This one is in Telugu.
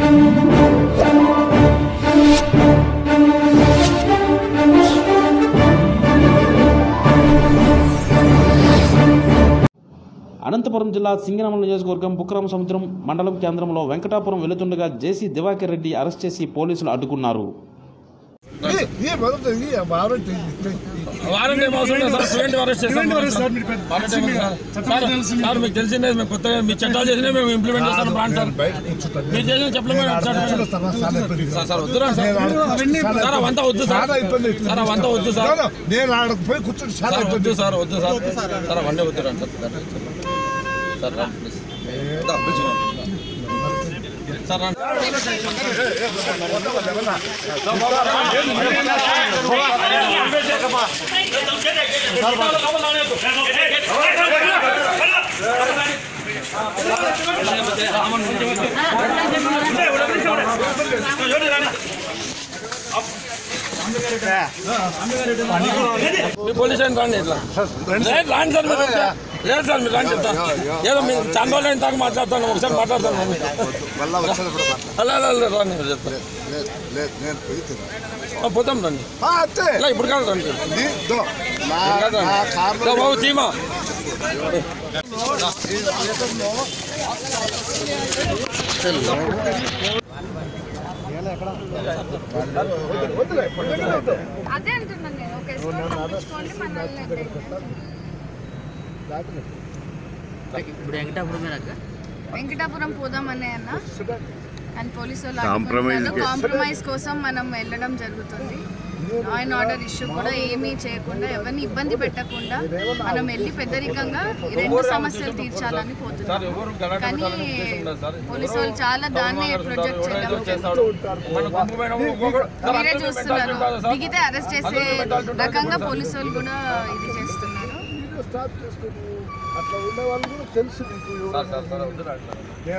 అనంతపురం జిల్లా సింగనమల నియోజకవర్గం బుక్రామ సముద్రం మండలం కేంద్రంలో వెంకటాపురం వెళుతుండగా జేసీ దివాకర్ రెడ్డి అరెస్ట్ చేసి పోలీసులు అడ్డుకున్నారు ये ये मतलब तो ये बारह వారంటీ అవసరం లేదు సార్ ట్వంటీ అరెస్ట్ చేస్తాం వారంటీ సార్ సార్ మీకు తెలిసిందే మేము కొత్తగా మీ చట్టాలు చేసినా మేము ఇంప్లిమెంట్ చేస్తాం బ్రాండ్ సార్ మీరు చేసిన చెప్పలేదు సార్ సార్ వద్దురా సార్ సార్ అవంతా వద్దు సార్ చాలా ఇబ్బంది అవుతుంది. సార్ అవంతా వద్దు సార్ నేను ఆడకు పోయి కూర్చొని చాలా సార్ ఇబ్బంది వద్దు సార్ వద్దు సార్ సార్ అవన్నీ వద్దు రండి సార్ సార్ రా, ప్లీజ్. దా, పిలుచు. సార్ రండి. మీ పోలీస్ స్టేషన్ రండి ఇట్లా లేదు రాండి సార్ మీరు లేదు సార్ మీరు రండి చెప్తా ఏదో మీరు చాలా రోజులు అయిన దాకా మాట్లాడతాను ఒకసారి మాట్లాడతాను మళ్ళీ మళ్ళా వచ్చేది కూడా మాట్లాడు. అలా అలా అలా రండి మీరు చెప్తాను లేదు లేదు నేను పోయి తిన్నా పోతాం రండి ఆ, అంతే ఇలా ఇప్పుడు కాదు రండి ఇది దో. నా కాదు నా రండి కార్లో ఇలా బాబు తీమా అదే అంటున్నాను నేను ఒక ఎస్కార్ట్ పంపించుకోండి మనల్ని అంటే. ఇప్పుడు వెంకటాపురం అక్క వెంకటాపురం పోదామనే అన్న అండ్ పోలీసు వాళ్ళు అడ్డుకుంటున్నారు. కాంప్రమైజ్ కోసం మనం వెళ్ళడం జరుగుతుంది లా అండ్ ఆర్డర్ ఇష్యూ కూడా ఏమీ చేయకుండా ఎవరిని ఇబ్బంది పెట్టకుండా మనం వెళ్ళి పెద్దరికంగా ఈ రెండు సమస్యలు తీర్చాలని పోతున్నాం ఎవరు గలాటా కానీ పెట్టాలని ఉద్దేశం లేదు సార్ పోలీసు వాళ్ళు చాలా దాన్నే ప్రొజెక్ట్ చేయడం చేస్తాడు మన గుంపు పైన ఒక్కొక్కడు- సార్, మీరే అట్లనే చూస్తున్నారు పెట్టాలి సార్. దిగితే అరెస్ట్ చేసే రకంగా పోలీసు వాళ్ళు కూడా ఇది చేస్తున్నారు స్టాప్ చేసుకో అట్లా ఉండే వాళ్ళు కూడా తెలుసు నీకు సార్ సార్ సార్ వద్దురా అట్లా.